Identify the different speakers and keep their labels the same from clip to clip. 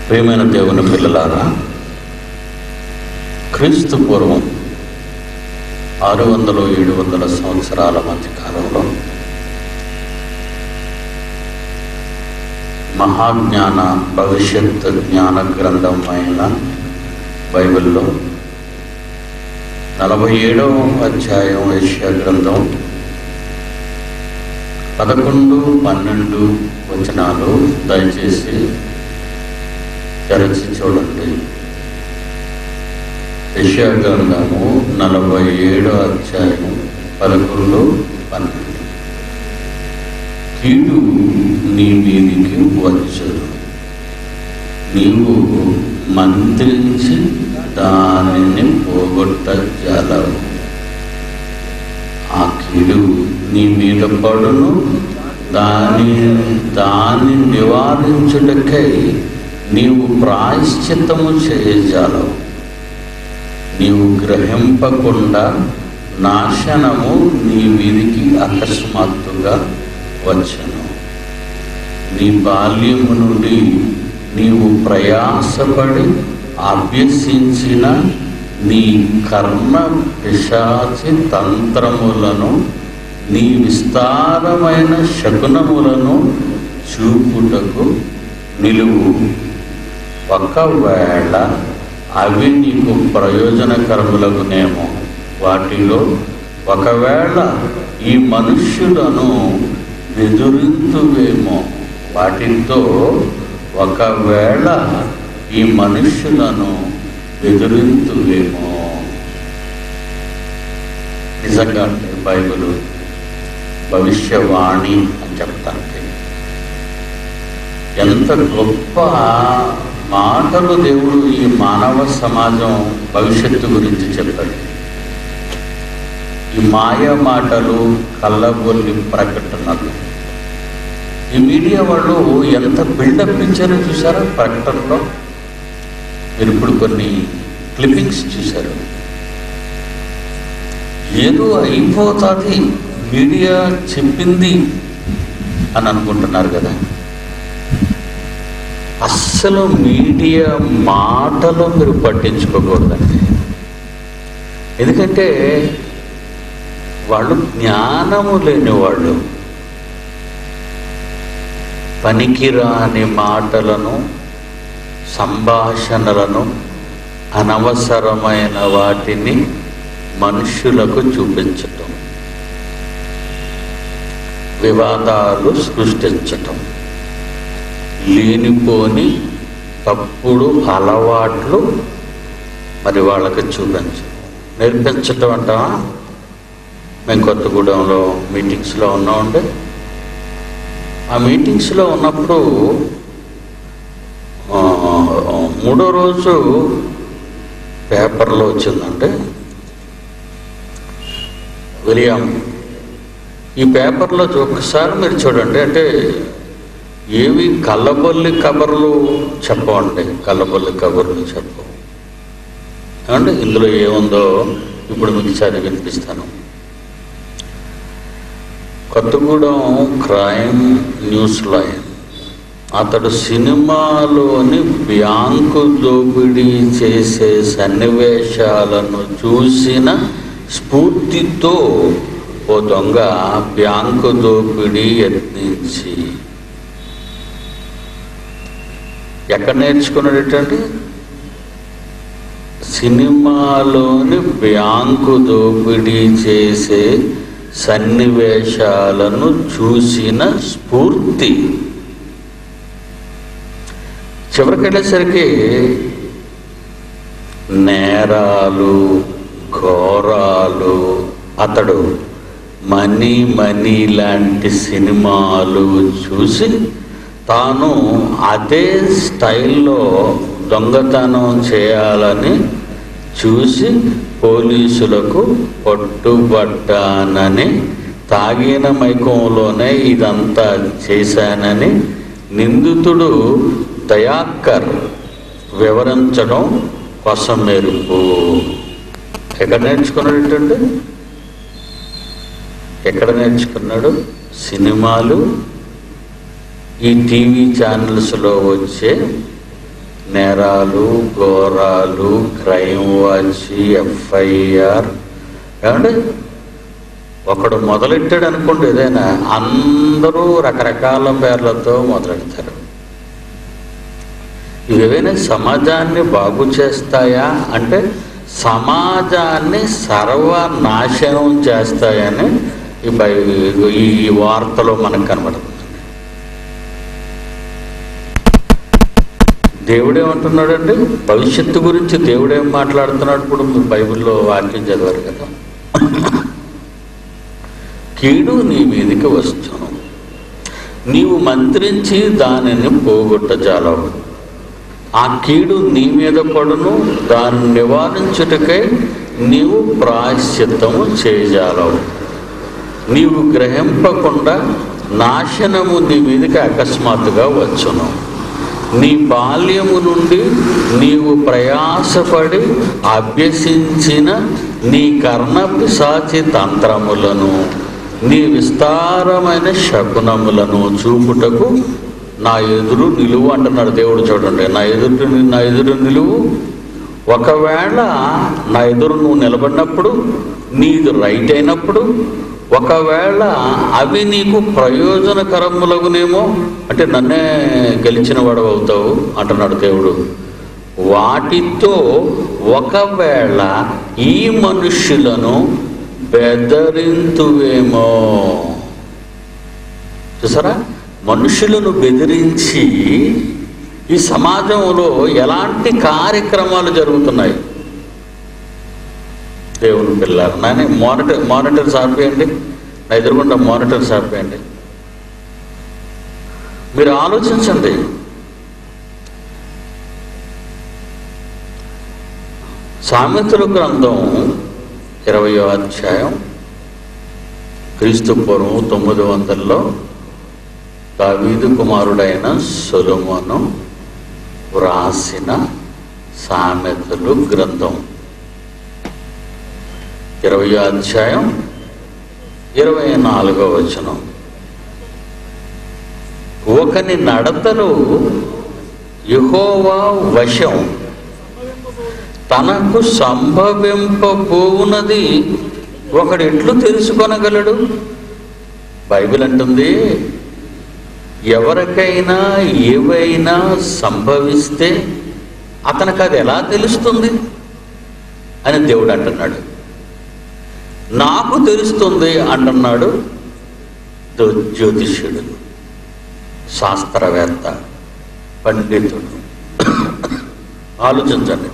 Speaker 1: ప్రియమైన దేవుని పిల్లలారా క్రీస్తు పూర్వం ఆరు వందలు ఏడు వందల సంవత్సరాల మధ్య కాలంలో మహాజ్ఞాన భవిష్యత్ జ్ఞాన గ్రంథం అయిన బైబిల్లో నలభై ఏడవ అధ్యాయం యెషయా గ్రంథం పదకొండు పన్నెండు వచనాలు దయచేసి తెరచి చూడండి యెషయా గ్రంథము నలభై ఏడో అధ్యాయం పదకొండు పన్నెండు కీడు నీ మీదికి వచ్చదు నీవు మంత్రించి దానిని పోగొట్టజాలవు ఆ కీడు నీ మీద పడును దాని దాన్ని నివారించుటకై నీవు ప్రాయశ్చిత్తము చేయజాలవు నీవు గ్రహింపకుండా నాశనము నీ మీదికి అకస్మాత్తుగా వచ్చను నీ బాల్యము నుండి నీవు ప్రయాసపడి అభ్యసించిన నీ కర్మ పిశాచి తంత్రములను నీ విస్తారమైన శకునములను చూపుటకు నిలువు ఒకవేళ అవి నీకు ప్రయోజనకరములగునేమో వాటిలో ఒకవేళ ఈ మనుష్యులను బెదిరింతువేమో వాటితో ఒకవేళ ఈ మనుష్యులను బెదిరింతువేమో నిజంగా అంటే బైబిల్ భవిష్యవాణి అని చెప్తానికి ఎంత గొప్ప మాటలు దేవుడు ఈ మానవ సమాజం భవిష్యత్తు గురించి చెప్పాడు ఈ మాయ మాటలు కళ్ళబొల్లి ప్రకటనలు ఈ మీడియా వాళ్ళు ఎంత బిల్డప్ ఇచ్చారో చూసారా ప్రకటనలో మీరు ఇప్పుడు కొన్ని క్లిప్పింగ్స్ చూశారు ఏదో అయిపోతుంది మీడియా చెప్పింది అని అనుకుంటున్నారు కదా అస్సలు మీడియా మాటలు మీరు పట్టించుకోకూడదండి ఎందుకంటే వాళ్ళు జ్ఞానము లేని వాళ్ళు పనికిరాని మాటలను సంభాషణలను అనవసరమైన వాటిని మనుషులకు చూపించటం వివాదాలు సృష్టించటం లేనిపోని తప్పుడు అలవాట్లు మరి వాళ్ళకి చూపించడం నేర్పించటం అంటావా మేము కొత్తగూడెంలో మీటింగ్స్లో ఉన్నామండి ఆ మీటింగ్స్లో ఉన్నప్పుడు ఆ, మూడో రోజు పేపర్లో వచ్చిందంటే విలియం ఈ పేపర్లో ఒక్కసారి మీరు చూడండి అంటే ఏవి కళ్ళబొల్లి కబర్లు చెప్పవండి కళ్ళబొల్లి కబర్లు చెప్పవు ఏమండి ఇందులో ఏముందో ఇప్పుడు మీకు చదివి వినిపిస్తాను కొత్తగూడెం క్రైమ్ న్యూస్ లైన్ అతడు సినిమాలోని బ్యాంకు దోపిడీ చేసే సన్నివేశాలను చూసిన స్ఫూర్తితో ఓ దొంగ బ్యాంకు దోపిడీ యత్నించి ఎక్కడ నేర్చుకున్నాడటండి సినిమాలోని బ్యాంకు దోపిడీ చేసే సన్నివేశాలను చూసిన స్ఫూర్తి చివరికి వెళ్ళేసరికి నేరాలు ఘోరాలు అతడు మనీ మనీ లాంటి సినిమాలు చూసి తాను అదే స్టైల్లో దొంగతనం చేయాలని చూసి పోలీసులకు పట్టుబడ్డానని తాగిన మైకంలోనే ఇదంతా చేశానని నిందితుడు దయాకర్ వివరించడం కోసం మెరుపు ఎక్కడ నేర్చుకున్నాడు ఎక్కడ నేర్చుకున్నాడు సినిమాలు ఈ టీవీ ఛానల్స్లో వచ్చే నేరాలు ఘోరాలు క్రైమ్ వాచ్ ఎఫ్ఐఆర్ ఏమండి ఒకడు మొదలెట్టాడు అనుకోండి ఏదైనా అందరూ రకరకాల పేర్లతో మొదలెడతారు ఇవేవైనా సమాజాన్ని బాగు చేస్తాయా అంటే సమాజాన్ని సర్వనాశనం చేస్తాయని ఈ బై ఈ ఈ వార్తలో మనకు కనబడుతుంది దేవుడేమంటున్నాడండి భవిష్యత్తు గురించి దేవుడేం మాట్లాడుతున్నాడు ఇప్పుడు మీరు బైబిల్లో వాక్యం చదివారు కదా కీడు నీ మీదకి వస్తును నీవు మంత్రించి దానిని పోగొట్టజాలవు ఆ కీడు నీ మీద పడును దాన్ని నివారించుటకై నీవు ప్రాశ్చిత్తము చేయజాలవు నీవు గ్రహింపకుండా నాశనము నీ మీదకి అకస్మాత్తుగా వచ్చును నీ బాల్యము నుండి నీవు ప్రయాసపడి అభ్యసించిన నీ కర్ణ పిశాచి తంత్రములను నీ విస్తారమైన శకునములను చూపుటకు నా ఎదురు నిలువు అంటున్నాడు దేవుడు చూడండి నా ఎదురు నా ఎదురు నిలువు ఒకవేళ నా ఎదురు నువ్వు నిలబడినప్పుడు నీది రైట్ అయినప్పుడు ఒకవేళ అవి నీకు ప్రయోజనకరములగునేమో అంటే నన్నే గెలిచిన వాడు అవుతావు అంటున్నాడు దేవుడు వాటితో ఒకవేళ ఈ మనుష్యులను బెదరింతువేమో చూసారా మనుషులను బెదిరించి ఈ సమాజంలో ఎలాంటి కార్యక్రమాలు జరుగుతున్నాయి దేవుని పిల్లలు నాని మానిటర్ మానిటర్స్ ఆపేయండి నా ఎదురుగుండా మానిటర్స్ ఆపేయండి మీరు ఆలోచించండి సామెతల గ్రంథం ఇరవయో అధ్యాయం క్రీస్తు పూర్వం తొమ్మిది వందల్లో దావీదు కుమారుడైన సొలొమోను వ్రాసిన సామెతలు గ్రంథం ఇరవై అధ్యాయం ఇరవై నాలుగో వచనం ఒకని నడతలు యహోవా వశం తనకు సంభవింపబోవునది ఒకడు ఎట్లు తెలుసుకొనగలడు బైబిల్ అంటుంది ఎవరికైనా ఏవైనా సంభవిస్తే అతనికి అది ఎలా తెలుస్తుంది అని దేవుడు అంటున్నాడు నాకు తెలుస్తుంది అంటున్నాడు జ్యో- జ్యోతిష్యుడు శాస్త్రవేత్త పండితుడు ఆలోచించండి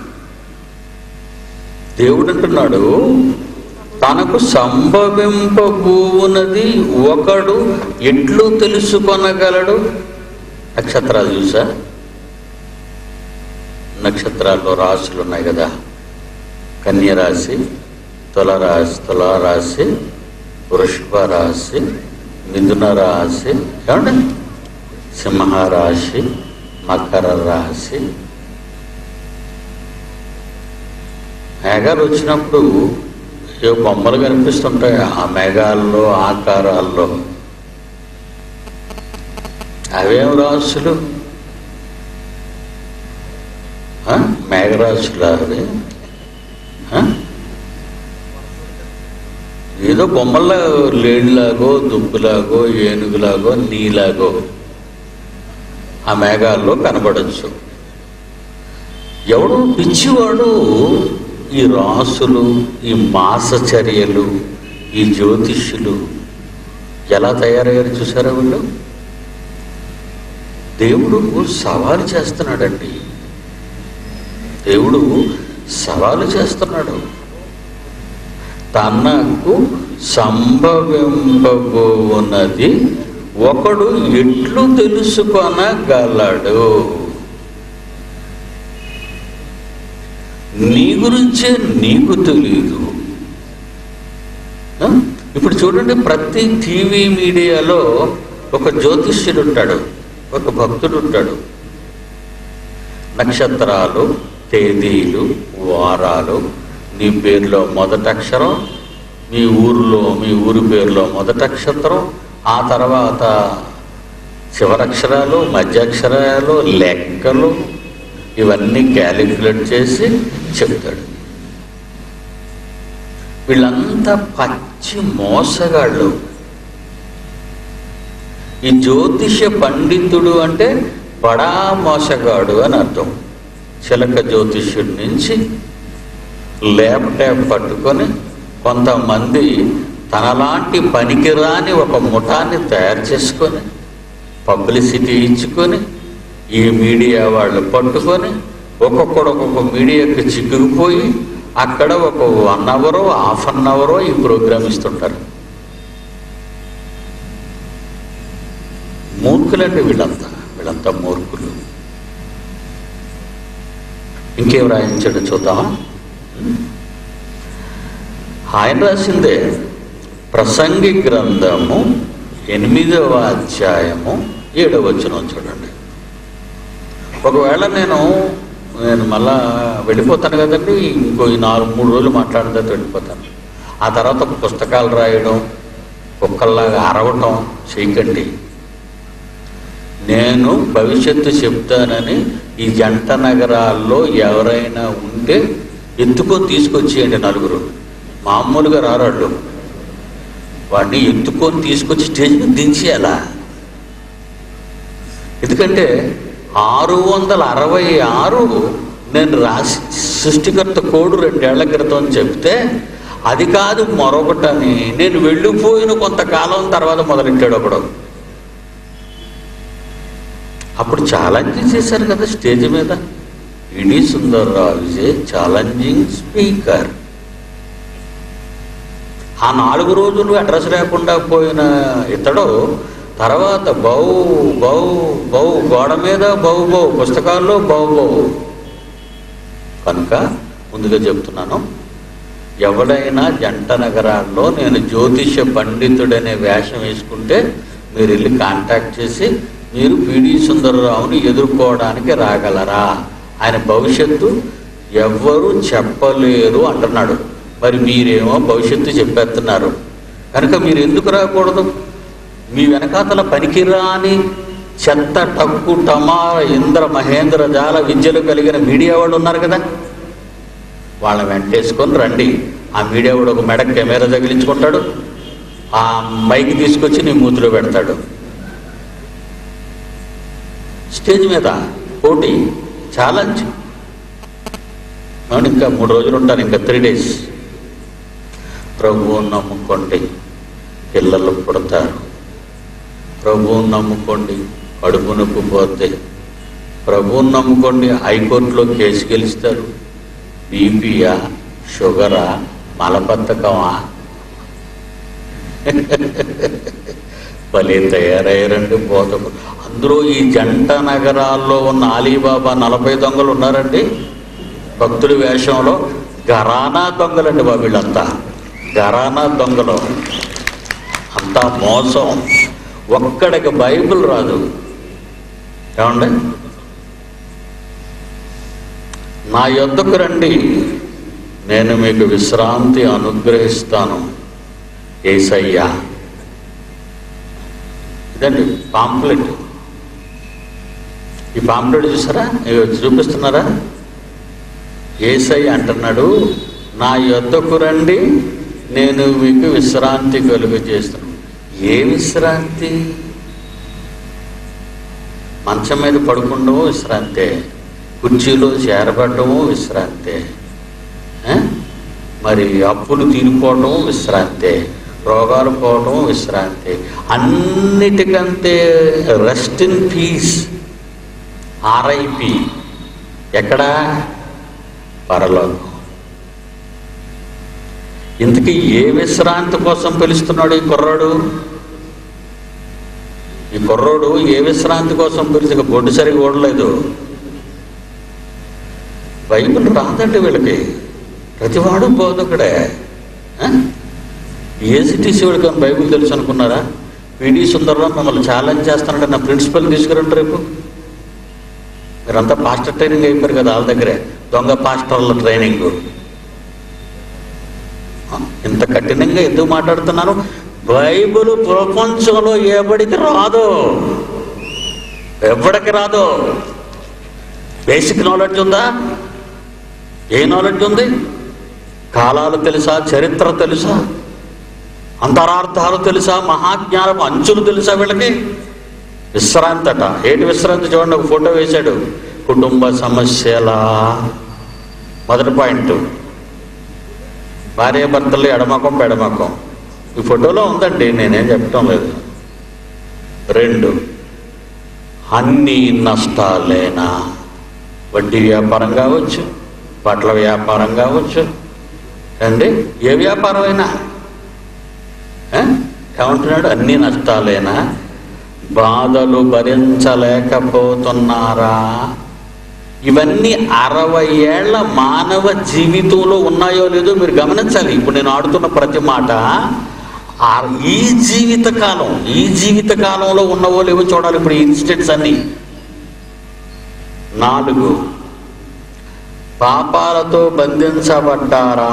Speaker 1: దేవుడు అంటున్నాడు తనకు సంభవింపబోవునది ఒకడు ఎట్లు తెలుసుకొనగలడు నక్షత్రాలు చూసా నక్షత్రాల్లో రాశులు ఉన్నాయి కదా కన్యరాశి తులరాశి తులారాశి వృషభ రాశి మిథున రాశి ఏమండి సింహరాశి మకర రాశి మేఘాలు వచ్చినప్పుడు ఏ బొమ్మలు కనిపిస్తుంటాయి ఆ మేఘాల్లో ఆకారాల్లో అవేం రాశులు ఆ? మేఘరాశులు అవి ఆ? ఏదో బొమ్మల్లో లేడిలాగో దుబ్బులాగో ఏనుగులాగో నీలాగో ఆ మేఘాల్లో కనబడచ్చు ఎవడు పిచ్చివాడు ఈ రాసులు ఈ మాసచర్యలు ఈ జ్యోతిష్యులు ఎలా తయారయ్యారు చూసారా వీళ్ళు దేవుడు సవాలు చేస్తున్నాడండి దేవుడు సవాలు చేస్తున్నాడు తనకు సంభవింపబోనది ఒకడు ఎట్లు తెలుసుకొనగలడు నీ గురించే నీకు తెలియదు ఆ? ఇప్పుడు చూడండి ప్రతి టీవీ మీడియాలో ఒక జ్యోతిష్యుడు ఉంటాడు ఒక భక్తుడు ఉంటాడు నక్షత్రాలు తేదీలు వారాలు నీ పేరులో మొదటి అక్షరం మీ ఊరిలో మీ ఊరి పేరులో మొదటి అక్షరం ఆ తర్వాత చివరక్షరాలు మధ్యాక్షరాలు లెక్కలు ఇవన్నీ క్యాలిక్యులేట్ చేసి చెప్తాడు వీళ్ళంతా పచ్చి మోసగాళ్ళు ఈ జ్యోతిష పండితుడు అంటే బడా మోసగాడు అని అర్థం చిలక జ్యోతిష్యుడి నుంచి ల్యాప్టాప్ పట్టుకొని కొంతమంది తనలాంటి పనికిరాని ఒక ముఠాన్ని తయారు చేసుకొని పబ్లిసిటీ ఇచ్చుకొని ఈ మీడియా వాళ్ళు పట్టుకొని ఒక్కొక్కడు ఒక్కొక్క మీడియాకి చిక్కుకుపోయి అక్కడ ఒక వన్ అవరో హాఫ్ అన్ అవరో ఈ ప్రోగ్రామ్ ఇస్తుంటారు మూర్ఖులండి వీళ్ళంతా వీళ్ళంతా మూర్ఖులు ఇంకేం రాయించాడు చూద్దామా ఆయన రాసిందే ప్రసంగి గ్రంథము ఎనిమిదవ అధ్యాయము ఏడవ వచనం చూడండి ఒకవేళ నేను నేను మళ్ళా వెళ్ళిపోతాను కదండి ఇంకో ఈ నాలుగు మూడు రోజులు మాట్లాడిన తర్వాత వెళ్ళిపోతాను ఆ తర్వాత పుస్తకాలు రాయడం కుక్కల్లాగా అరవటం చేయకండి నేను భవిష్యత్తు చెప్తానని ఈ జంట నగరాల్లో ఎవరైనా ఉంటే ఎత్తుకొని తీసుకొచ్చేయండి నలుగురు మామూలుగా రారాళ్ళు వాడిని ఎత్తుకొని తీసుకొచ్చి స్టేజ్ మీద దించేయాలా ఎందుకంటే ఆరు వందల అరవై ఆరు నేను రాసి సృష్టికర్త కోడు రెండేళ్ల క్రితం అని చెప్తే అది కాదు మరొకటని నేను వెళ్ళిపోయిన కొంతకాలం తర్వాత మొదలెట్టాడు ఒకడు అప్పుడు ఛాలెంజ్ చేశారు కదా స్టేజ్ మీద E D Sundar Rao is a challenging speaker ఆ నాలుగు రోజులు అడ్రస్ లేకుండా పోయిన ఇతడు తర్వాత బౌ బౌ బౌ గోడ మీద బౌ బౌ పుస్తకాల్లో బౌ బౌ కనుక ముందుగా చెప్తున్నాను ఎవడైనా జంట నగరాల్లో నేను జ్యోతిష పండితుడనే వేషం వేసుకుంటే మీరు వెళ్ళి కాంటాక్ట్ చేసి మీరు పిడి సుందరరావుని ఎదుర్కోవడానికి రాగలరా ఆయన భవిష్యత్తు ఎవ్వరూ చెప్పలేరు అంటున్నాడు మరి మీరేమో భవిష్యత్తు చెప్పేస్తున్నారు కనుక మీరు ఎందుకు రాకూడదు మీ వెనకాతల పనికిరాని చెత్త టక్కు టమార ఇంద్ర మహేంద్ర జాల విద్యలు కలిగిన మీడియా వాళ్ళు ఉన్నారు కదా వాళ్ళని వెంటేసుకొని రండి ఆ మీడియా వాడు ఒక మెడ కెమెరా తగిలించుకుంటాడు ఆ మైక్ తీసుకొచ్చి నీ మూతిలో పెడతాడు స్టేజ్ మీద పోటీ ఛాలెంజ్ అవును ఇంకా మూడు రోజులు ఉంటాను ఇంకా త్రీ డేస్ ప్రభువుని నమ్ముకోండి పిల్లలు పుడతారు ప్రభువుని నమ్ముకోండి కడుపు నొప్పి పోతే ప్రభువుని నమ్ముకోండి హైకోర్టులో కేసు గెలుస్తారు బీపీయా షుగరా మలబద్ధకమా భలే తయారయ్యారండి బోధకు అందులో ఈ జంట నగరాల్లో ఉన్న అలీబాబా నలభై దొంగలు ఉన్నారండి భక్తుడి వేషంలో గరానా దొంగలండి బాబు వీళ్ళంతా గరానా దొంగలు అంతా మోసం ఒక్కడికి బైబిల్ రాదు ఏమండి నా యొద్దకు రండి నేను మీకు విశ్రాంతి అనుగ్రహిస్తాను ఏసయ్యా ఇదండి పాంప్లెట్ ఈ పాంప్లెట్ చూసారా ఇవి చూపిస్తున్నారా ఏసై అంటున్నాడు నా యొద్దకు రండి నేను మీకు విశ్రాంతి కలుగు చేస్తాను ఏ విశ్రాంతి మంచం మీద పడుకుండము విశ్రాంతే కుర్చీలో చేరబడటము విశ్రాంతే ఆ? మరి అప్పులు తీరిపోవటం విశ్రాంతే రోగాలు పోవటం విశ్రాంతి అన్నిటికంటే రెస్ట్ ఇన్ పీస్ ఆర్ఐపి ఎక్కడా పరలోకం ఇంతకీ ఏ విశ్రాంతి కోసం పిలుస్తున్నాడు ఈ కుర్రాడు ఈ కుర్రోడు ఏ విశ్రాంతి కోసం పిలిచి ఇక బొడ్డు సరిగా ఓడలేదు బైబిల్ రాదండి వీళ్ళకి ప్రతివాడు బోధకుడే ఆ? ఏసీటీసీ వాడికి ఏమైనా బైబిల్ తెలుసు అనుకున్నారా పిడి సుందరరావు మిమ్మల్ని ఛాలెంజ్ చేస్తానంటే నా ప్రిన్సిపల్ తీసుకురండి రేపు మీరంతా పాస్టర్ ట్రైనింగ్ అయిపోయారు కదా వాళ్ళ దగ్గరే దొంగ పాస్టర్ల ట్రైనింగ్ ఇంత కఠినంగా ఎందుకు మాట్లాడుతున్నాను బైబిల్ ప్రపంచంలో ఎవడికి రాదు ఎవడికి రాదు బేసిక్ నాలెడ్జ్ ఉందా ఏ నాలెడ్జ్ ఉంది కాలాలు తెలుసా చరిత్ర తెలుసా అంతరార్థాలు తెలుసా మహాజ్ఞానపు అంచులు తెలుసా వీళ్ళకి విశ్రాంతి అట ఏంటి విశ్రాంతి చూడండి ఒక ఫోటో వేశాడు కుటుంబ సమస్యల మొదటి పాయింట్ భార్య భర్తలు ఎడమకం పెడమకం ఈ ఫోటోలో ఉందండి నేనేం చెప్పటం లేదు రెండు అన్ని నష్టాలేనా వడ్డీ వ్యాపారం కావచ్చు బట్టల వ్యాపారం కావచ్చు అండి ఏ వ్యాపారం అయినా ఏ? ఏమంటున్నాడు అన్ని నష్టాలేనా బాధలు భరించలేకపోతున్నారా ఇవన్నీ అరవై ఏళ్ల మానవ జీవితంలో ఉన్నాయో లేదో మీరు గమనించాలి ఇప్పుడు నేను ఆడుతున్న ప్రతి మాట ఆ ఈ జీవిత కాలం ఈ జీవిత కాలంలో ఉన్నవో లేవో చూడాలి ఇప్పుడు ఈ ఇన్సిడెంట్స్ అన్నీ నాలుగు పాపాలతో బంధించబడ్డారా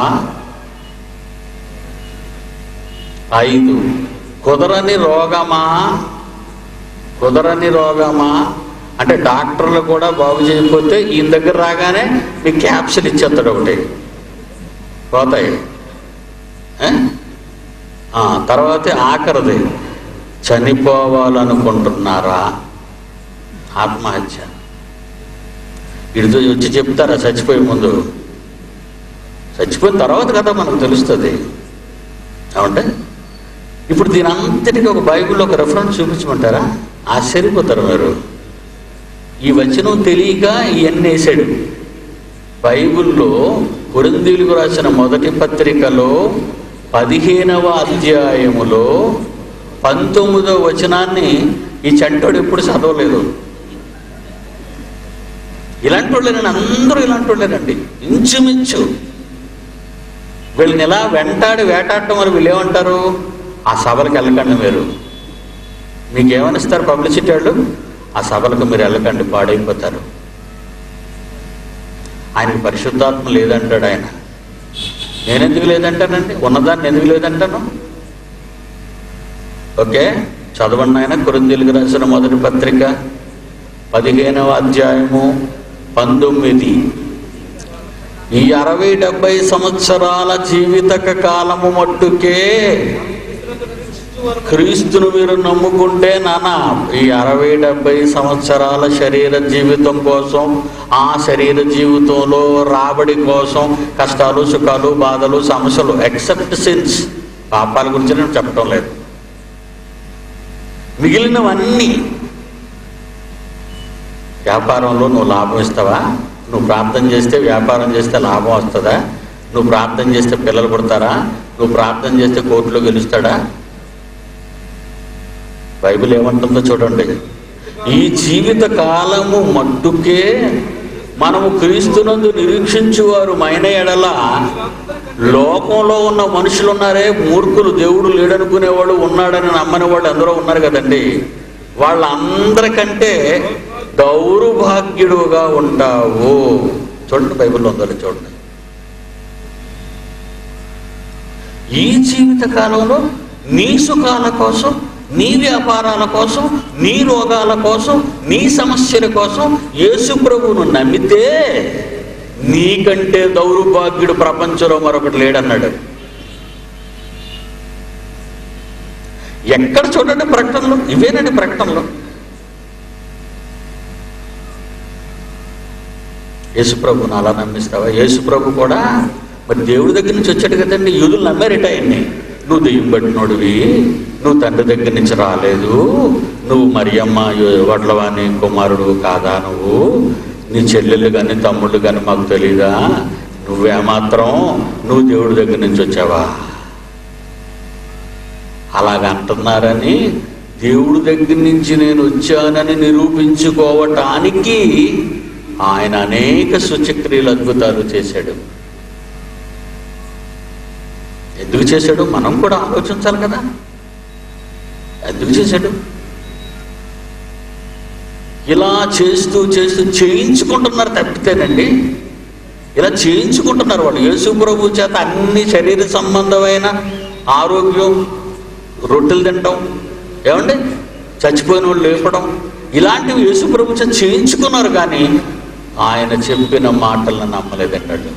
Speaker 1: ఐదు కుదరని రోగమా కుదరని రోగమా అంటే డాక్టర్లు కూడా బాగు చేయకపోతే ఈయన దగ్గర రాగానే మీ క్యాప్సిల్ ఇచ్చేస్తాడు ఒకటి పోతాయి ఏ? ఆ, తర్వాత ఆఖరిది చనిపోవాలనుకుంటున్నారా ఆత్మహత్య వీడితో వచ్చి చెప్తారా చచ్చిపోయే ముందు చచ్చిపోయిన తర్వాత కదా మనకు తెలుస్తుంది ఏమంటే ఇప్పుడు దీని అంతటికి ఒక బైబిల్లో ఒక రెఫరెన్స్ చూపించమంటారా ఆశ్చర్యపోతారు మీరు ఈ వచనం తెలియక ఇవన్నీ వేసాడు బైబిల్లో కొరిందీలకు రాసిన మొదటి పత్రికలో పదిహేనవ అధ్యాయములో పంతొమ్మిదవ వచనాన్ని ఈ చంటోడు ఎప్పుడు చదవలేదు ఇలాంటి వాళ్ళేనండి అందరూ ఇలాంటి వాళ్ళేనండి ఇంచుమించు వీళ్ళని ఇలా వెంటాడి వేటాడటం వల్ల వీళ్ళు ఏమంటారు ఆ సభలకు వెళ్ళకండి మీరు మీకేమనిస్తారు పబ్లిసిటీ వాళ్ళు ఆ సభలకు మీరు వెళ్ళకండి పాడైపోతారు ఆయనకి పరిశుద్ధాత్మ లేదంటాడు ఆయన నేనెందుకు లేదంటానండి ఉన్నదాన్ని ఎందుకు లేదంటాను ఓకే చదవండి ఆయన కురుందీలకు రాసిన మొదటి పత్రిక పదిహేనవ అధ్యాయము పంతొమ్మిది ఈ అరవై డెబ్బై సంవత్సరాల జీవితక కాలము మట్టుకే క్రీస్తును మీరు నమ్ముకుంటే నాన్న ఈ అరవై డెబ్బై సంవత్సరాల శరీర జీవితం కోసం ఆ శరీర జీవితంలో రాబడి కోసం కష్టాలు సుఖాలు బాధలు సమస్యలు ఎక్సెప్ట్ సిన్స్ పాపాల గురించి నేను చెప్పడం లేదు మిగిలినవన్నీ వ్యాపారంలో నువ్వు లాభం ఇస్తావా నువ్వు ప్రార్థన చేస్తే వ్యాపారం చేస్తే లాభం వస్తుందా నువ్వు ప్రార్థన చేస్తే పిల్లలు పుడతారా నువ్వు ప్రార్థన చేస్తే కోర్టులో గెలుస్తాడా బైబిల్ ఏమంటుందో చూడండి ఈ జీవిత కాలము మట్టుకే మనము క్రీస్తునందు నిరీక్షించువారు మైన ఎడల లోకంలో ఉన్న మనుషులు ఉన్నారే మూర్ఖులు దేవుడు లేడనుకునేవాడు ఉన్నాడని నమ్మని వాళ్ళు అందరూ ఉన్నారు కదండి వాళ్ళందరికంటే దౌర్భాగ్యుడుగా ఉంటావు చూడండి బైబిల్లో ఉందో లేదో చూడండి ఈ జీవిత కాలంలో నీ సుఖాల కోసం నీ వ్యాపారాల కోసం నీ రోగాల కోసం నీ సమస్యల కోసం యేసు ప్రభువును నమ్మితే నీకంటే దౌర్భాగ్యుడు ప్రపంచంలో మరొకటి లేడన్నాడు ఎక్కడ చూడండి ప్రకటనలు ఇవేనండి ప్రకటనలు యేసుప్రభుని అలా నమ్మిస్తావా యేసుప్రభు కూడా మరి దేవుడి దగ్గర నుంచి వచ్చాడు కదండి యూదులు నమ్మారట ఆయన్ని నువ్వు దెయ్యం పట్టినోడివి నువ్వు తండ్రి దగ్గర నుంచి రాలేదు నువ్వు మరియమ్మ వడ్లవాణి కుమారుడు కాదా నువ్వు నీ చెల్లెళ్ళు కానీ తమ్ముళ్ళు కానీ మాకు తెలీదా నువ్వేమాత్రం నువ్వు దేవుడి దగ్గర నుంచి వచ్చావా అలాగ అంటున్నారని దేవుడి దగ్గర నుంచి నేను వచ్చానని నిరూపించుకోవటానికి ఆయన అనేక సూచక్రియలు అద్భుతాలు చేశాడు ఎందుకు చేశాడు మనం కూడా ఆలోచించాలి కదా ఎందుకు చేశాడు ఇలా చేస్తూ చేస్తూ చేయించుకుంటున్నారు తప్పితేనండి ఇలా చేయించుకుంటున్నారు వాళ్ళు యేసు ప్రభు చేత అన్ని శరీర సంబంధమైన ఆరోగ్యం రొట్టెలు తినటం ఏమండి చచ్చిపోయిన వాళ్ళు లేపడం ఇలాంటివి యేసు ప్రభు చేత చేయించుకున్నారు కానీ ఆయన చెప్పిన మాటలను నమ్మలేదంటాడు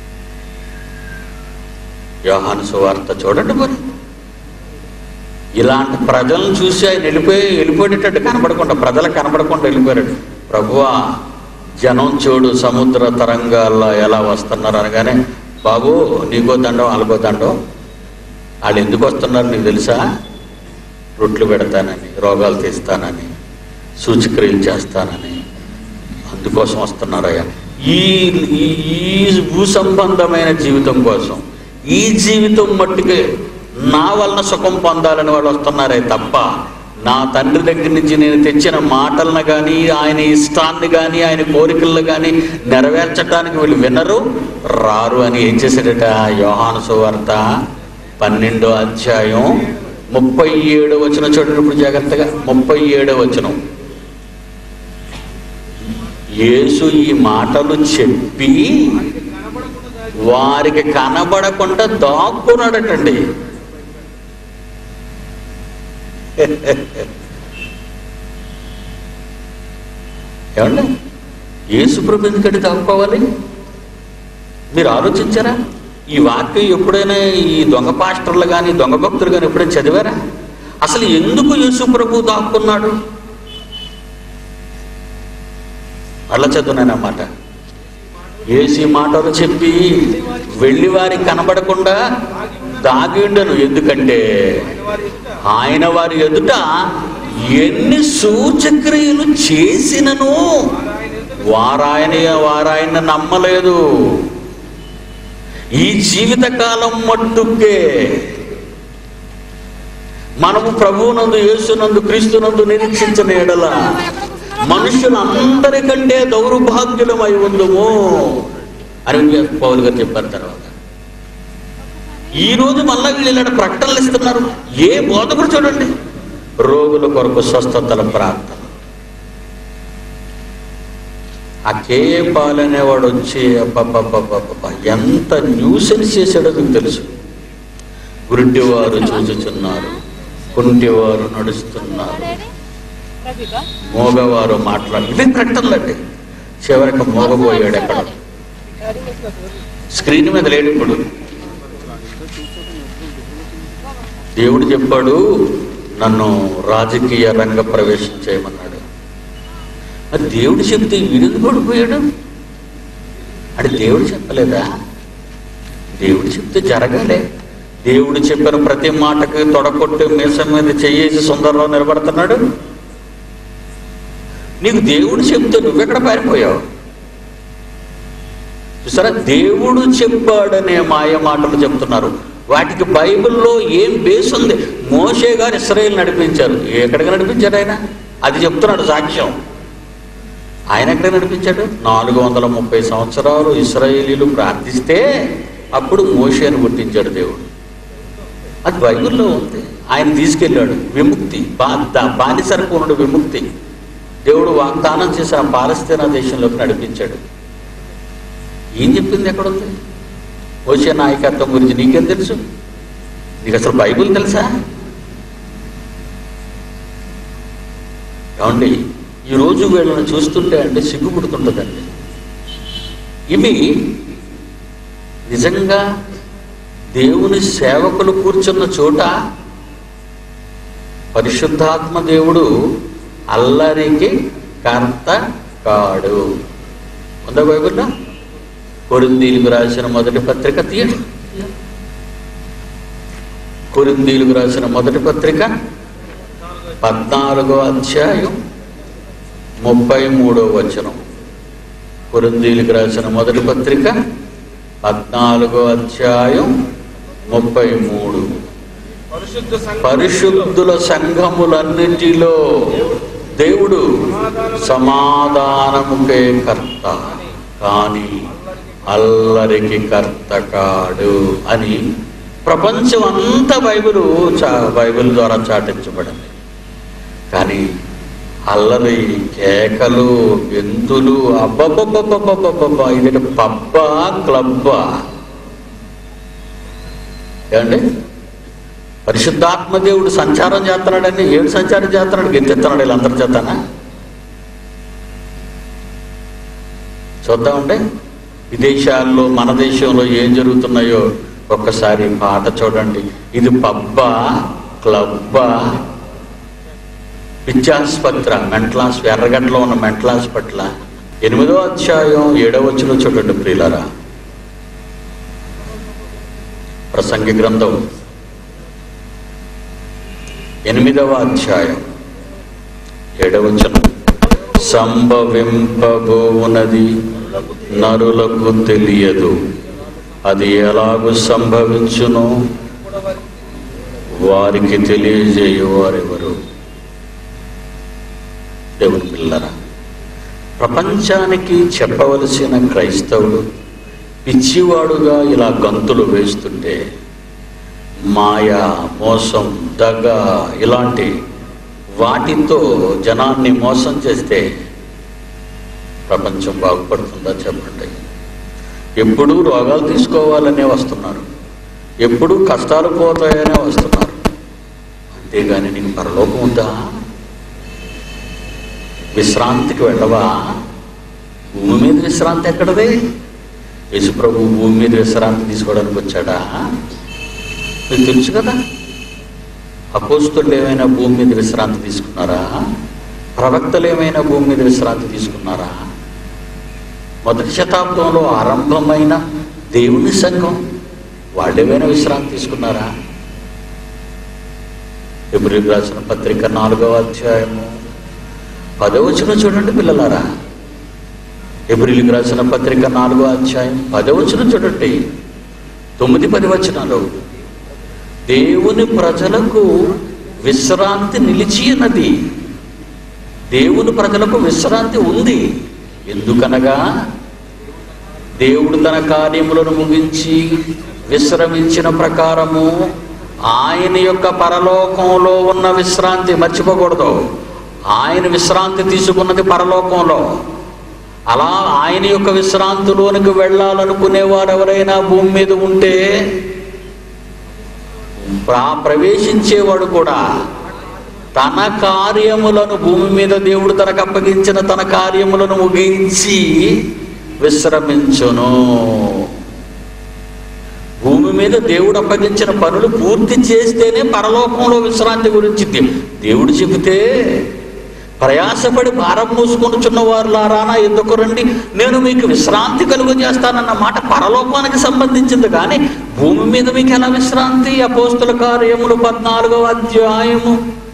Speaker 1: యోహాను సువార్త చూడండి మరి ఇలాంటి ప్రజలను చూసి ఆయన వెళ్ళిపోయి వెళ్ళిపోయేటట్టు కనబడకుండా ప్రజలకు కనబడకుండా వెళ్ళిపోయాడు ప్రభువా జనం చూడు సముద్ర తరంగాల్లో ఎలా వస్తున్నారు అనగానే బాబు నీకో దండం వాళ్ళకో దండం వాళ్ళు ఎందుకు వస్తున్నారు నీకు తెలుసా రొట్లు పెడతానని రోగాలు తీస్తానని సూచక్రియలు చేస్తానని అందుకోసం వస్తున్నారయ్యా ఈ ఈ- ఈ భూ సంబంధమైన జీవితం కోసం ఈ జీవితం మట్టుకే నా వలన సుఖం పొందాలని వాళ్ళు వస్తున్నారే తప్ప నా తండ్రి దగ్గర నుంచి నేను తెచ్చిన మాటలను కానీ ఆయన ఇష్టాన్ని కానీ ఆయన కోరికలను కానీ నెరవేర్చడానికి వీళ్ళు వినరు రారు అని ఏం చేశాడట యోహాను సువార్త పన్నెండో అధ్యాయం ముప్పై ఏడో వచ్చిన చూడండి ఇప్పుడు జాగ్రత్తగా ముప్పై ఏడో వచనం యేసు ఈ మాటలు చెప్పి వారికి కనబడకుండా దాక్కున్నాడటండి ఏమండి యేసు ప్రభు ఎందుకంటే దాక్కోవాలి మీరు ఆలోచించారా ఈ వాక్యం ఎప్పుడైనా ఈ దొంగ పాస్టర్లు కానీ దొంగ భక్తులు కానీ ఎప్పుడైనా చదివారా అసలు ఎందుకు యేసు ప్రభు దాక్కున్నాడు అలా చదువునానమాట ఏసీ మాటలు చెప్పి వెళ్ళి వారికి కనబడకుండా దాగి ఉండను ఎందుకంటే ఆయన వారి ఎదుట ఎన్ని సూచక్రియలు చేసినను వారాయన వారాయన నమ్మలేదు ఈ జీవితకాలం మట్టుకే మనము ప్రభువునందు యేసునందు క్రీస్తునందు నిరీక్షించిన ఎడల మనుషులందరికంటే దౌర్భాగ్యులమై ఉందము అని పౌలు గారు చెప్పారు తర్వాత ఈ రోజు మళ్ళా వీళ్ళు ఇలాంటి ప్రకటనలు ఇస్తున్నారు ఏ బోధకుడు చూడండి రోగుల కొరకు స్వస్థతల ప్రార్థన ఆ కేఏ పాల్ అనేవాడు వచ్చి అబ్బబ్బబ్బబ్బబ్బ ఎంత న్యూసెన్స్ చేశాడో మీకు తెలుసు గురుడివారు చూచుచున్నారు కుంటివారు నడుస్తున్నారు మోగవారు మాట్లాడు ఇవే ప్రకటనలండి చివరికి మోగబోయాడు ఎక్కడ స్క్రీన్ మీద లేడు ఇప్పుడు దేవుడు చెప్పాడు నన్ను రాజకీయ రంగ ప్రవేశం చేయమన్నాడు మరి దేవుడు చెప్తే వీడెందుకు ఓడిపోయాడు అంటే దేవుడు చెప్పలేదా దేవుడు చెప్తే జరగాలే దేవుడు చెప్పిన ప్రతి మాటకి తొడకొట్టి మీసం మీద చెయ్యేసి సుందరరావు నిలబడుతున్నాడు నీకు దేవుడు చెప్తే నువ్వెక్కడ పారిపోయావు చూసారా దేవుడు చెప్పాడనే మాయ మాటలు చెప్తున్నారు వాటికి బైబిల్లో ఏం బేస్ ఉంది మోషే గారు ఇస్రాయేల్ నడిపించారు ఎక్కడికి నడిపించాడు ఆయన అది చెప్తున్నాడు సాక్ష్యం ఆయన ఎక్కడ నడిపించాడు నాలుగు వందల ముప్పై సంవత్సరాలు ఇస్రాయేలీలు ప్రార్థిస్తే అప్పుడు మోషేను పుట్టించాడు దేవుడు అది బైబిల్లో ఉంది ఆయన తీసుకెళ్ళాడు విముక్తి బా దా- బానిసరకునుడు విముక్తి దేవుడు వాగ్దానం చేసి ఆ పాలస్తీనా దేశంలోకి నడిపించాడు ఏం చెప్పింది ఎక్కడుంది మోషే నాయకత్వం గురించి నీకేం తెలుసు నీకు అసలు బైబిల్ తెలుసా ఏమండి ఈరోజు వీళ్ళని చూస్తుంటే అంటే సిగ్గుపుడుతుంటుందండి ఇవి నిజంగా దేవుని సేవకులు కూర్చున్న చోట పరిశుద్ధాత్మ దేవుడు అల్లరికి కర్త కాడు ఉందా బైబిల్లో కొరిందీలకు రాసిన మొదటి పత్రిక తీయండి కొరిందీలకు రాసిన మొదటి పత్రిక పద్నాలుగో అధ్యాయం ముప్పై మూడో వచనం కొరిందీలకు రాసిన మొదటి పత్రిక పద్నాలుగో అధ్యాయం ముప్పై మూడు
Speaker 2: పరిశుద్ధ సంఘం
Speaker 1: పరిశుద్ధుల సంఘములన్నిటిలో దేవుడు సమాధానముకే కర్త కానీ అల్లరికి కర్త కాడు అని ప్రపంచం అంతా బైబిల్ చా బైబిల్ ద్వారా చాటించబడింది కానీ అల్లరి కేకలు గెంతులు అబ్బబ్బబ్బబ్బబ్బబ్బబ్బ ఇది పబ్బా క్లబ్బా ఏమండి పరిశుద్ధాత్మ దేవుడు సంచారం చేస్తున్నాడని ఏడు సంచారం చేస్తున్నాడు గెంతెత్తున్నాడు వీళ్ళందరి చేతనా చూద్దామంటే విదేశాల్లో మన దేశంలో ఏం జరుగుతున్నాయో ఒక్కసారి పాట చూడండి ఇది పబ్బా క్లబ్బా పిచ్చాస్పత్ర మెంటలాస్ ఎర్రగడ్డలో ఉన్న మెంటలాస్పట్ల ఎనిమిదో అధ్యాయం ఏడవ వచ్చిన చూడండి ప్రియులరా ప్రసంగి గ్రంథం ఎనిమిదవ అధ్యాయం ఏడవచనం సంభవింపబోవునది నరులకు తెలియదు అది ఎలాగూ సంభవించును వారికి తెలియజేయువారెవరు దేవుని పిల్లరా ప్రపంచానికి చెప్పవలసిన క్రైస్తవుడు పిచ్చివాడుగా ఇలా గంతులు వేస్తుంటే మాయ మోసం దగ ఇలాంటి వాటితో జనాన్ని మోసం చేస్తే ప్రపంచం బాగుపడుతుందా చెప్పండి ఎప్పుడూ రోగాలు తీసుకోవాలనే వస్తున్నారు ఎప్పుడూ కష్టాలు పోతాయనే వస్తున్నారు అంతేగాని నీకు పరలోకం ఉందా విశ్రాంతికి వెళ్ళవా భూమి మీద విశ్రాంతి ఎక్కడది యేసుప్రభు భూమి మీద విశ్రాంతి తీసుకోవడానికి వచ్చాడా మీకు తెలుసు కదా అపోస్తులు ఏమైనా భూమి మీద విశ్రాంతి తీసుకున్నారా ప్రవక్తలు ఏమైనా భూమి మీద విశ్రాంతి తీసుకున్నారా మొదటి శతాబ్దంలో ఆరంభమైన దేవుని సంఘం వాళ్ళేమైనా విశ్రాంతి తీసుకున్నారా ఎబ్రిల్ రాసిన పత్రిక నాలుగవ అధ్యాయము పదవచనం చూడండి పిల్లలారా ఎబ్రిల్కి రాసిన పత్రిక నాలుగో అధ్యాయం పదవచనం చూడండి తొమ్మిది పది వచనాలు దేవుని ప్రజలకు విశ్రాంతి నిలిచి ఉన్నది దేవుని ప్రజలకు విశ్రాంతి ఉంది ఎందుకనగా దేవుడు తన కార్యములను ముగించి విశ్రమించిన ప్రకారము ఆయన యొక్క పరలోకంలో ఉన్న విశ్రాంతి మర్చిపోకూడదు ఆయన విశ్రాంతి తీసుకున్నది పరలోకంలో అలా ఆయన యొక్క విశ్రాంతిలోనికి వెళ్ళాలనుకునేవారు ఎవరైనా భూమి మీద ఉంటే ప్రా- ప్రవేశించేవాడు కూడా తన కార్యములను భూమి మీద దేవుడు తనకు అప్పగించిన తన కార్యములను ముగించి విశ్రమించును భూమి మీద దేవుడు అప్పగించిన పనులు పూర్తి చేస్తేనే పరలోకంలో విశ్రాంతి గురించి దే- దేవుడు చెబితే ప్రయాసపడి భారం మూసుకొనుచున్న వారులారానా ఎందుకు రండి నేను మీకు విశ్రాంతి కలుగు చేస్తానన్న మాట పరలోకానికి సంబంధించింది కానీ భూమి మీద మీకు ఎలా విశ్రాంతి అపోస్తుల కార్యములు పద్నాలుగవ అధ్యాయము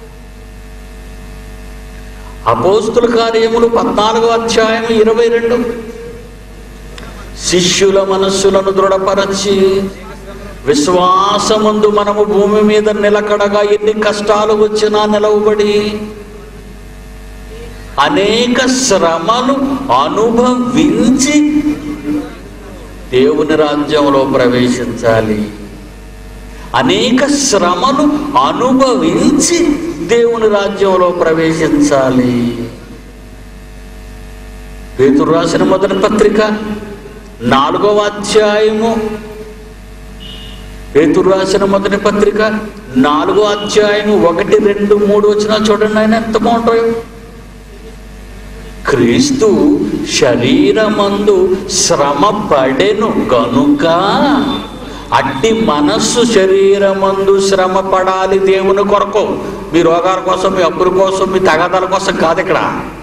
Speaker 1: అపోస్తుల కార్యములు పద్నాలుగవ అధ్యాయం ఇరవై రెండు శిష్యుల మనస్సులను దృఢపరచి విశ్వాసముందు మనము భూమి మీద నిలకడగా ఎన్ని కష్టాలు వచ్చినా నిలవబడి అనేక శ్రమలు అనుభవించి దేవుని రాజ్యంలో ప్రవేశించాలి అనేక శ్రమలు అనుభవించి దేవుని రాజ్యంలో ప్రవేశించాలి పేతురు రాసిన మొదటి పత్రిక నాలుగవ అధ్యాయము పేతురు రాసిన మొదటి పత్రిక నాలుగో అధ్యాయము ఒకటి రెండు మూడు వచ్చినా చూడండి ఆయన ఎంత బాగుంటాయో క్రీస్తు శరీరమందు శ్రమ పడెను గనుక అట్టి మనస్సు శరీరమందు శ్రమ పడాలి దేవుని కొరకు మీ రోగాల కోసం మీ అప్పుల కోసం మీ తగాదాల కోసం కాదు ఇక్కడ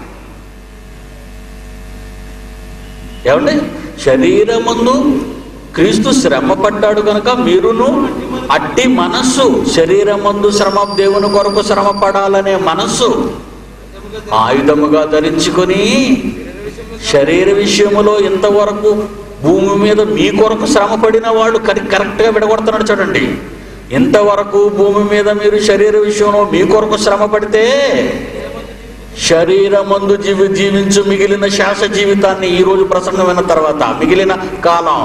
Speaker 1: ఏమండి శరీరమందు క్రీస్తు శ్రమ పడ్డాడు కనుక మీరును అట్టి మనస్సు శరీరమందు శ్రమ దేవుని కొరకు శ్రమ పడాలనే మనస్సు ఆయుధముగా ధరించుకొని శరీర విషయములో ఇంతవరకు భూమి మీద మీ కొరకు శ్రమ పడిన వాడు కరె- కరెక్ట్గా విడగొడుతున్నాడు చూడండి ఇంతవరకు భూమి మీద మీరు శరీర విషయంలో మీ కొరకు శ్రమ పడితే శరీరమందు జీవి జీవించు మిగిలిన శాస జీవితాన్ని ఈ రోజు ప్రసంగం విన్న తర్వాత మిగిలిన కాలం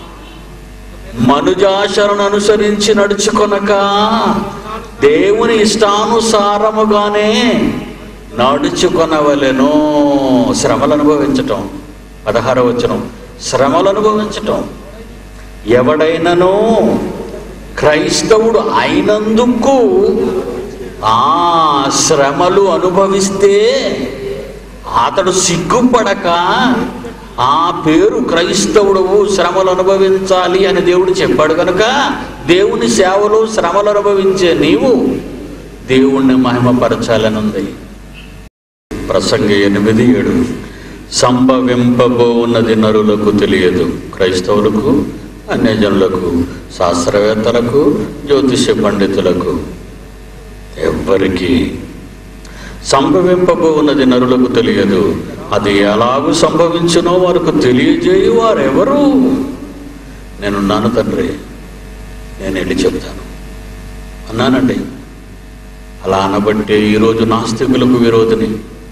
Speaker 1: మనుజాశలను అనుసరించి నడుచుకొనక దేవుని ఇష్టానుసారముగానే నడుచుకొనవలెను శ్రమలు అనుభవించటం పదహార వచనం శ్రమలు అనుభవించటం ఎవడైనను క్రైస్తవుడు అయినందుకు ఆ శ్రమలు అనుభవిస్తే అతడు సిగ్గుపడక ఆ పేరు క్రైస్తవుడవు శ్రమలు అనుభవించాలి అని దేవుడు చెప్పాడు కనుక దేవుని సేవలో శ్రమలు అనుభవించే నీవు దేవుణ్ణి మహిమపరచాలని ఉంది ప్రసంగి ఎనిమిది ఏడు సంభవింపబోన్నది నరులకు తెలియదు క్రైస్తవులకు అన్యజనులకు శాస్త్రవేత్తలకు జ్యోతిష్య పండితులకు ఎవ్వరికి సంభవింపబోన్నది నరులకు తెలియదు అది ఎలాగూ సంభవించునో వారికి తెలియజేయి వారెవరు నేనున్నాను తండ్రి నేను వెళ్ళి చెప్తాను అన్నానండి అలా అనబట్టే ఈరోజు నాస్తికులకు విరోధిని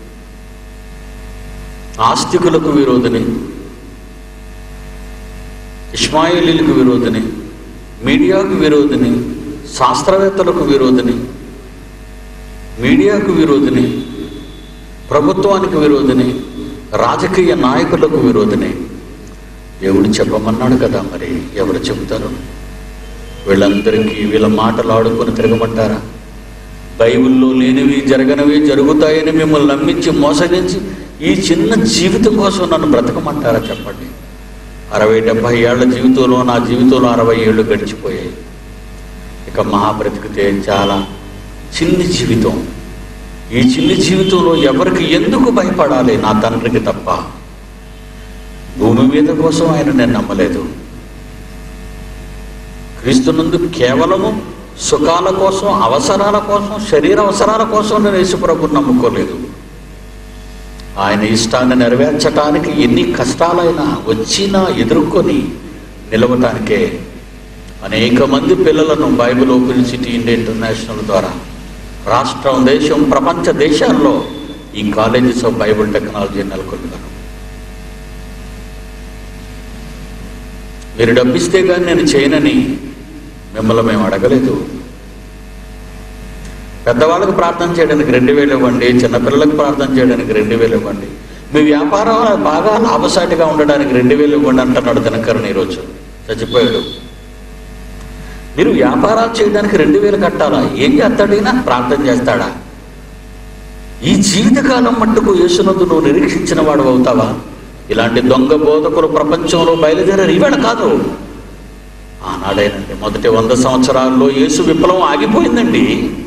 Speaker 1: ఆస్తికులకు విరోధిని ఇస్మాయిలీలకు విరోధిని మీడియాకు విరోధిని శాస్త్రవేత్తలకు విరోధిని మీడియాకు విరోధిని ప్రభుత్వానికి విరోధిని రాజకీయ నాయకులకు విరోధిని దేవుడు చెప్పమన్నాడు కదా మరి ఎవరు చెబుతారు వీళ్ళందరికీ వీళ్ళ మాటలు ఆడుకొని తిరగమంటారా బైబిల్లో లేనివి జరగనివి జరుగుతాయని మిమ్మల్ని నమ్మించి మోసగించి ఈ చిన్న జీవితం కోసం నన్ను బ్రతకమంటారా చెప్పండి అరవై డెబ్భై ఏళ్ల జీవితంలో నా జీవితంలో అరవై ఏళ్ళు గడిచిపోయాయి ఇక మహాబ్రతికితే చాలా చిన్ని జీవితం ఈ చిన్ని జీవితంలో ఎవరికి ఎందుకు భయపడాలి నా తండ్రికి తప్ప భూమి మీద కోసం ఆయన నేను నమ్మలేదు క్రీస్తునందు కేవలము సుఖాల కోసం అవసరాల కోసం శరీర అవసరాల కోసం నేను యేసుప్రభుని నమ్ముకోలేదు ఆయన ఇష్టాన్ని నెరవేర్చడానికి ఎన్ని కష్టాలైనా వచ్చినా ఎదుర్కొని నిలవటానికే అనేక మంది పిల్లలను Bible open city India international ద్వారా రాష్ట్రం దేశం ప్రపంచ దేశాల్లో ఈ కాలేజెస్ ఆఫ్ బైబిల్ టెక్నాలజీ నెలకొల్పాను మీరు డబ్బిస్తే కానీ నేను చేయనని మిమ్మల్ని మేము అడగలేదు పెద్దవాళ్ళకు ప్రార్థన చేయడానికి రెండు వేలు ఇవ్వండి చిన్నపిల్లలకు ప్రార్థన చేయడానికి రెండు వేలు ఇవ్వండి మీ వ్యాపారం బాగా లాభసాటిగా ఉండడానికి రెండు వేలు ఇవ్వండి అంటున్నాడు దినకరణ ఈరోజు చచ్చిపోయాడు మీరు వ్యాపారాలు చేయడానికి రెండు వేలు కట్టాలా ఏం చేస్తాడైనా ప్రార్థన చేస్తాడా ఈ జీవితకాలం మట్టుకు యేసునందు నువ్వు నిరీక్షించిన వాడు అవుతావా ఇలాంటి దొంగ బోధకులు ప్రపంచంలో బయలుదేరారు ఈవేళ కాదు ఆనాడేనండి మొదటి వంద సంవత్సరాల్లో యేసు విప్లవం ఆగిపోయిందండి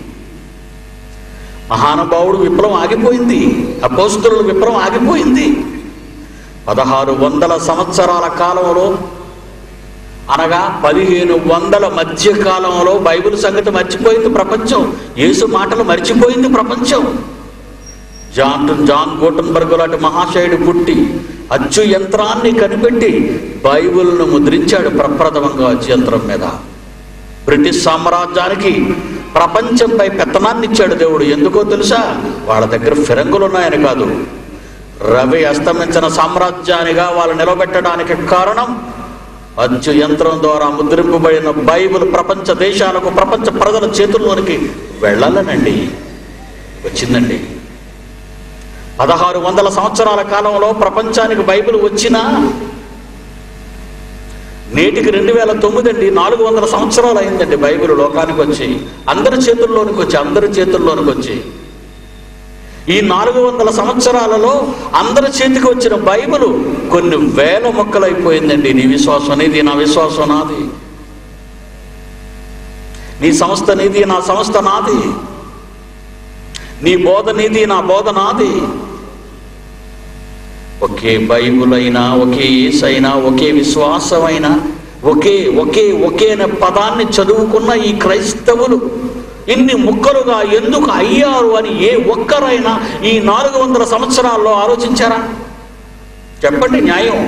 Speaker 1: మహానుభావుడు విప్లవం ఆగిపోయింది అపోస్తుల విప్లవం ఆగిపోయింది పదహారు వందల సంవత్సరాల కాలంలో అనగా పదిహేను వందల మధ్య కాలంలో బైబిల్ సంగతి మర్చిపోయింది ప్రపంచం యేసు మాటలు మర్చిపోయింది ప్రపంచం జాన్ జాన్ గోటన్బర్గ్ లాంటి మహాశయుడు పుట్టి అచ్చు యంత్రాన్ని కనిపెట్టి బైబిల్ను ముద్రించాడు ప్రప్రథమంగా అచ్చు యంత్రం మీద బ్రిటిష్ సామ్రాజ్యానికి ప్రపంచంపై పెత్తనాన్ని ఇచ్చాడు దేవుడు ఎందుకో తెలుసా వాళ్ళ దగ్గర ఫిరంగులు ఉన్నాయని కాదు రవి అస్తమించిన సామ్రాజ్యానిగా వాళ్ళు నిలబెట్టడానికి కారణం అచ్చు యంత్రం ద్వారా ముద్రింపబడిన బైబిల్ ప్రపంచ దేశాలకు ప్రపంచ ప్రజల చేతుల్లోనికి వెళ్ళాలనండి వచ్చిందండి పదహారు వందల సంవత్సరాల కాలంలో ప్రపంచానికి బైబిల్ వచ్చినా నేటికి రెండు వేల తొమ్మిది అండి నాలుగు వందల సంవత్సరాలు అయిందండి బైబిల్ లోకానికి వచ్చి అందరి చేతుల్లోనికి వచ్చి అందరి చేతుల్లోనికి వచ్చి ఈ నాలుగు వందల సంవత్సరాలలో అందరి చేతికి వచ్చిన బైబిల్ కొన్ని వేల మొక్కలైపోయిందండి నీ విశ్వాసం నీది నా విశ్వాసం నాది నీ సంస్థ నీది నా సంస్థ నాది నీ బోధ నీది నా బోధ నాది ఒకే బైబుల్ అయినా ఒకే యేసు అయినా ఒకే విశ్వాసమైనా ఒకే ఒకే ఒకే అనే పదాన్ని చదువుకున్న ఈ క్రైస్తవులు ఇన్ని ముక్కలుగా ఎందుకు అయ్యారు అని ఏ ఒక్కరైనా ఈ నాలుగు వందల సంవత్సరాల్లో ఆలోచించారా చెప్పండి న్యాయం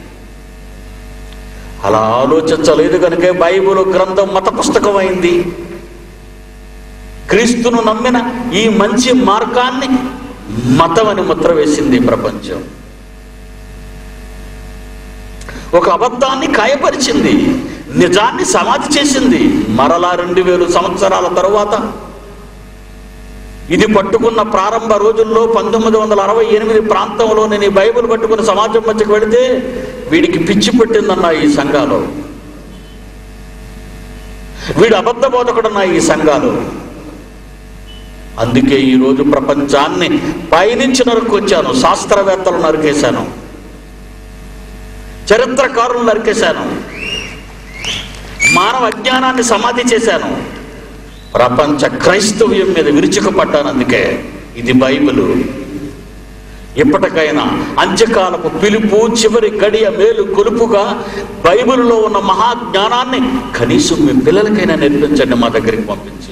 Speaker 1: అలా ఆలోచించలేదు కనుకే బైబిల్ గ్రంథం మత పుస్తకం అయింది క్రీస్తును నమ్మిన ఈ మంచి మార్గాన్ని మతం అని ముద్ర వేసింది ప్రపంచం ఒక అబద్ధాన్ని కాయపరిచింది నిజాన్ని సమాధి చేసింది మరలా రెండు వేలు సంవత్సరాల తరువాత ఇది పట్టుకున్న ప్రారంభ రోజుల్లో పంతొమ్మిది వందల అరవై ఎనిమిది ప్రాంతంలో నేను ఈ బైబిల్ పట్టుకుని సమాజం మధ్యకు వెళితే వీడికి పిచ్చి పెట్టిందన్న ఈ సంఘాలు వీడు అబద్ధ బోధకుడన్న ఈ సంఘాలు అందుకే ఈరోజు ప్రపంచాన్ని పయనించి నరుక్కొచ్చాను శాస్త్రవేత్తలు నరికేశాను చరిత్రకారులను నరికేశాను మానవ అజ్ఞానాన్ని సమాధి చేశాను ప్రపంచ క్రైస్తవ్యం మీద విరుచుకుపడ్డాను అందుకే ఇది బైబిలు ఇప్పటికైనా అంత్యకాలపు పిలుపు చివరి గడియ మేలు కొలుపుగా బైబిల్లో ఉన్న మహాజ్ఞానాన్ని కనీసం మీ పిల్లలకైనా నేర్పించండి మా దగ్గరికి పంపించి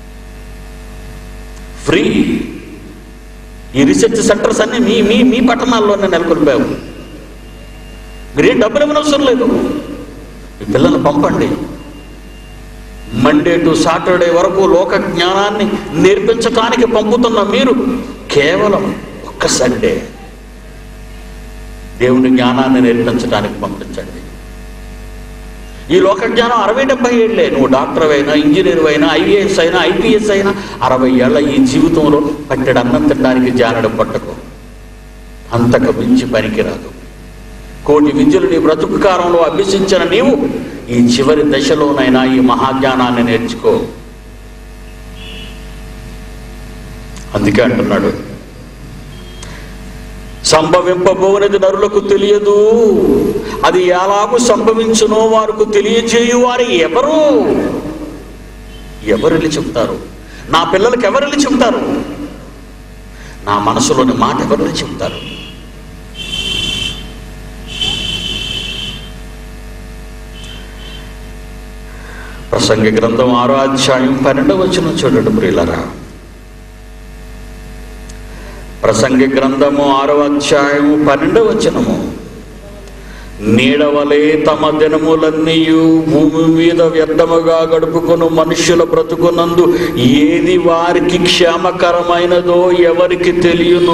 Speaker 1: ఫ్రీ ఈ రీసెర్చ్ సెంటర్స్ అన్ని మీ మీ మీ పట్టణాల్లోనే నెలకొల్పావు మీరేం డబ్బులు ఇవ్వనవసరం లేదు మీ పిల్లల్ని పంపండి మండే టు సాటర్డే వరకు లోక జ్ఞానాన్ని నేర్పించటానికి పంపుతున్న మీరు కేవలం ఒక్క సండే దేవుని జ్ఞానాన్ని నేర్పించడానికి పంపించండి ఈ లోక జ్ఞానం అరవై డెబ్బై ఏళ్ళే నువ్వు డాక్టర్ అయినా ఇంజనీర్ అయినా ఐఏఎస్ అయినా ఐపీఎస్ అయినా అరవై ఏళ్ళ ఈ జీవితంలో పట్టెడు అన్నం తినడానికి జానడు పట్టకు అంతకు మించి పనికిరాదు కోటి విద్యలు నీ బ్రతుకు కాలంలో అభ్యసించిన నీవు ఈ చివరి దశలోనైనా ఈ మహాజ్ఞానాన్ని నేర్చుకో అందుకే అంటున్నాడు సంభవింపబోనది నరులకు తెలియదు అది ఎలాగూ సంభవించునో వారికి తెలియజేయు వారు ఎవరు ఎవరెళ్ళి చెప్తారు నా పిల్లలకి ఎవరెళ్ళి చెప్తారు నా మనసులోని మాట ఎవరెళ్ళి చెప్తారు ప్రసంగ గ్రంథం ఆరో అధ్యాయం పన్నెండవ వచ్చిన చూడండి ప్రియులరా ప్రసంగ గ్రంథము ఆరో అధ్యాయము పన్నెండవ వచనము నీడవలే తమ దినములన్నీయు భూమి మీద వ్యర్థముగా గడుపుకొను మనుష్యుల బ్రతుకునందు ఏది వారికి క్షేమకరమైనదో ఎవరికి తెలియను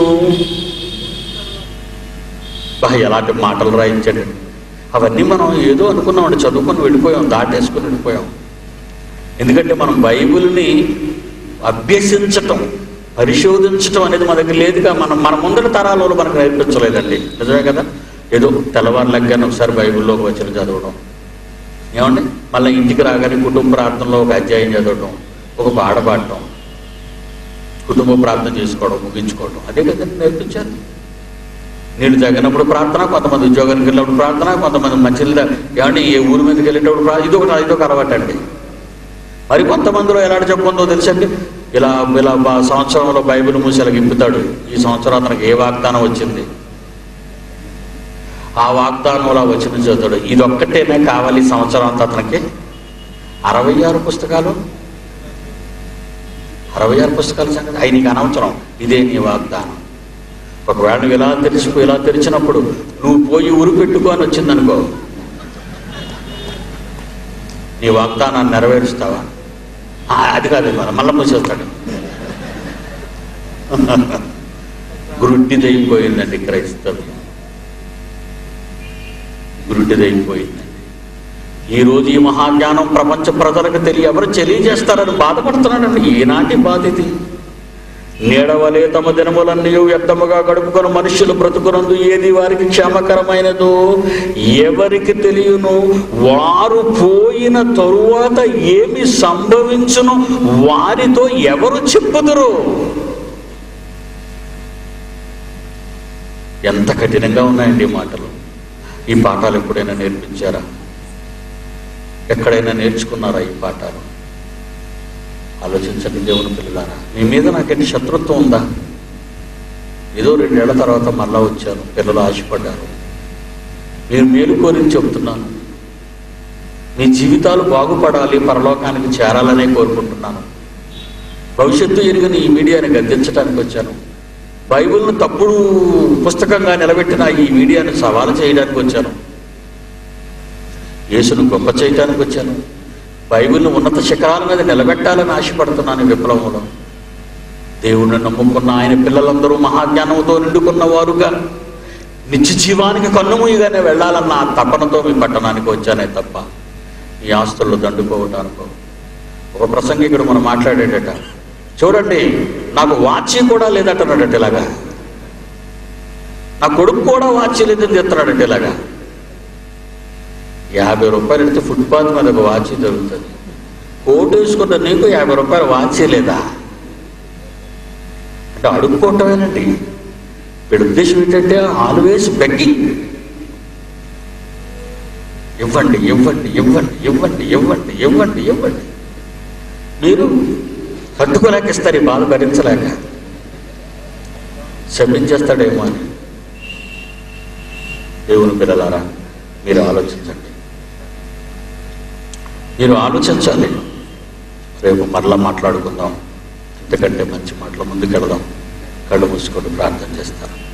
Speaker 1: బా, ఎలాంటి మాటలు రాయించండి అవన్నీ మనం ఏదో అనుకున్నామండి చదువుకొని వెళ్ళిపోయాం దాటేసుకొని వెళ్ళిపోయాం ఎందుకంటే మనం బైబిల్ని అభ్యసించటం పరిశోధించటం అనేది మన దగ్గర లేదుగా మనం మన ముందర తరాలలో మనకు నేర్పించలేదండి నిజమే కదా ఏదో తెల్లవారు లెగ్గానే ఒకసారి బైబిల్లోకి వచ్చిన చదవడం ఏమండి మళ్ళీ ఇంటికి రాగానే కుటుంబ ప్రార్థనలో ఒక అధ్యాయం చదవడం ఒక పాట పాడటం కుటుంబ ప్రార్థన చేసుకోవడం ముగించుకోవడం అదే కదండి నేర్పించారు నీళ్ళు తగినప్పుడు ప్రార్థన కొంతమంది ఉద్యోగానికి వెళ్ళినప్పుడు ప్రార్థన కొంతమంది మంచిది ఏమంటే ఏ ఊరి మీదకి వెళ్ళేటప్పుడు ప్రార్థన ఇదొకటి ఇదొక అలవాటు అండి మరి కొంతమందిలో ఎలాంటి చెప్పుందో తెలుసండి ఇలా ఇలా బా- సంవత్సరంలో బైబిల్ మూసేలా గింపుతాడు ఈ సంవత్సరం అతనికి ఏ వాగ్దానం వచ్చింది ఆ వాగ్దానంలో వచ్చిన చదువుతాడు ఇది ఒక్కటేనే కావాలి ఈ సంవత్సరం అంతా అతనికి అరవై ఆరు పుస్తకాలు అరవై ఆరు పుస్తకాల సంగతి అవి నీకు అనవసరం ఇదే నీ వాగ్దానం ఒకవేళ నువ్వు ఇలా తెరిచిపో ఇలా తెరిచినప్పుడు నువ్వు పోయి ఉరి పెట్టుకో అని వచ్చిందనుకో నీ వాగ్దానాన్ని నెరవేరుస్తావా ఆ, అది కాదు మరి మళ్ళీ మూసేస్తాడు గురుడ్డిదైపోయిందండి క్రైస్తవ్యం గురుడ్డిదైపోయిందండి ఈరోజు ఈ మహాజ్ఞానం ప్రపంచ ప్రజలకు తెలియ ఎవరు తెలియజేస్తారని బాధపడుతున్నాడండి ఈనాటి బాధ ఇది నీడవలే తమ దినములన్నీ వ్యర్థముగా గడుపుకొని మనుషులు బ్రతుకునందు ఏది వారికి క్షేమకరమైనదో ఎవరికి తెలియను వారు పోయిన తరువాత ఏమి సంభవించును వారితో ఎవరు చెప్పుదురు ఎంత కఠినంగా ఉన్నాయండి ఈ మాటలు ఈ పాఠాలు ఎప్పుడైనా నేర్పించారా ఎక్కడైనా నేర్చుకున్నారా ఈ పాఠాలు ఆలోచించండి దేవుని పిల్లలారా మీ మీద నాకేంటి శత్రుత్వం ఉందా ఏదో రెండేళ్ల తర్వాత మళ్ళా వచ్చాను పిల్లలు ఆశపడ్డారు మీరు మేలు కోరి చెప్తున్నాను మీ జీవితాలు బాగుపడాలి పరలోకానికి చేరాలనే కోరుకుంటున్నాను భవిష్యత్తు ఎరుగని ఈ మీడియాని గద్దించడానికి వచ్చాను బైబిల్ను తప్పుడు పుస్తకంగా నిలబెట్టిన ఈ మీడియాని సవాలు చేయడానికి వచ్చాను యేసును గొప్ప చేయడానికి వచ్చాను బైబిల్ను ఉన్నత శిఖరాల మీద నిలబెట్టాలని ఆశపడుతున్నాను ఈ విప్లవంలో దేవుణ్ణి నమ్ముకున్న ఆయన పిల్లలందరూ మహాజ్ఞానంతో నిండుకున్న వారుగా నిత్య జీవానికి కన్నుమూయగానే వెళ్ళాలన్న ఆ తపనతో మీ పట్టణానికి వచ్చానే తప్ప ఈ ఆస్తుల్లో దండుకోవటానికో ఒక ప్రసంగికుడు మనం మాట్లాడేటట చూడండి నాకు వాచి కూడా లేదటన్నాడట ఇలాగా నా కొడుకు కూడా వాచి లేదని చెప్తున్నాడట ఇలాగా యాభై రూపాయలు ఎడితే ఫుట్పాత్ మీద ఒక వాచి దొరుకుతుంది కోటు వేసుకున్న నీకు యాభై రూపాయలు వాచి లేదా అంటే అడుక్కోవటమేనండి వీడి ఉద్దేశం ఏంటంటే ఆల్వేస్ బెగ్గింగ్ ఇవ్వండి ఇవ్వండి ఇవ్వండి ఇవ్వండి ఇవ్వండి ఇవ్వండి ఇవ్వండి మీరు తట్టుకోలేక ఇస్తారు ఈ బాధ భరించలేక శమించేస్తాడేమో అని దేవుని పిల్లలారా మీరు ఆలోచించండి మీరు ఆలోచించాలి రేపు మరలా మాట్లాడుకుందాం ఎందుకంటే మంచి మాటల ముందుకెళదాం కళ్ళు మూసుకొని ప్రార్థన చేస్తాను